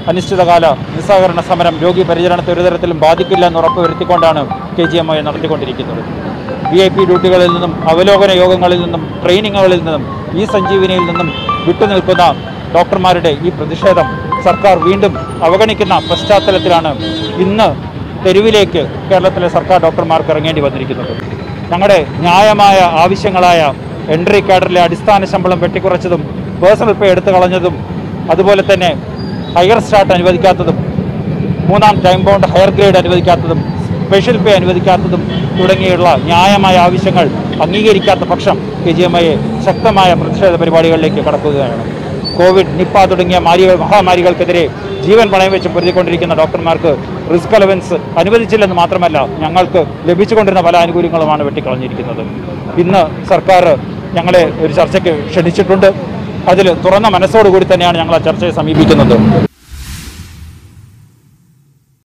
അനിശ്ചിതകാല നിസ്സഹകരണ സമരം രോഗി പരിചരണത്തെ ഒരു തരത്തിലും ബാധിക്കില്ല എന്ന് ഉറപ്പുവരുത്തിക്കൊണ്ടാണ് കെ ജി എം ഐ നടത്തിക്കൊണ്ടിരിക്കുന്നത് വി ഐ പി ഡ്യൂട്ടികളിൽ നിന്നും അവലോകന യോഗങ്ങളിൽ നിന്നും ട്രെയിനിങ്ങുകളിൽ നിന്നും ഈ സഞ്ജീവനിയിൽ നിന്നും വിട്ടുനിൽക്കുന്ന ഡോക്ടർമാരുടെ ഈ പ്രതിഷേധം സർക്കാർ വീണ്ടും അവഗണിക്കുന്ന പശ്ചാത്തലത്തിലാണ് ഇന്ന് തെരുവിലേക്ക് കേരളത്തിലെ സർക്കാർ ഡോക്ടർമാർക്ക് ഇറങ്ങേണ്ടി വന്നിരിക്കുന്നത് ഞങ്ങളുടെ ന്യായമായ ആവശ്യങ്ങളായ എൻട്രി കാഡറിലെ അടിസ്ഥാന ശമ്പളം വെട്ടിക്കുറച്ചതും പേഴ്സണൽ പേ എടുത്തു കളഞ്ഞതും അതുപോലെ തന്നെ ഹയർ സ്റ്റാർട്ട് അനുവദിക്കാത്തതും മൂന്നാം ടൈം ബൗണ്ട് ഹയർ ഗ്രേഡ് അനുവദിക്കാത്തതും സ്പെഷ്യൽ പേ അനുവദിക്കാത്തതും തുടങ്ങിയുള്ള ന്യായമായ ആവശ്യങ്ങൾ അംഗീകരിക്കാത്ത പക്ഷം കെ ജി എം ഐയെ ശക്തമായ പ്രതിഷേധ പരിപാടികളിലേക്ക് കടക്കുകയാണ് കോവിഡ് നിപ്പ തുടങ്ങിയ മാരി മഹാമാരികൾക്കെതിരെ ജീവൻ പണയം വെച്ച് പൊരുതിക്കൊണ്ടിരിക്കുന്ന ഡോക്ടർമാർക്ക് റിസ്ക് അലവൻസ് അനുവദിച്ചില്ലെന്ന് മാത്രമല്ല ഞങ്ങൾക്ക് ലഭിച്ചുകൊണ്ടിരുന്ന പല ആനുകൂല്യങ്ങളുമാണ് വെട്ടിക്കളഞ്ഞിരിക്കുന്നത് ഇന്ന് സർക്കാർ ഞങ്ങളെ ഒരു ചർച്ചയ്ക്ക് ക്ഷണിച്ചിട്ടുണ്ട് അതിൽ തുറന്ന മനസ്സോടുകൂടി തന്നെയാണ് ഞങ്ങൾ ആ ചർച്ചയെ സമീപിക്കുന്നത്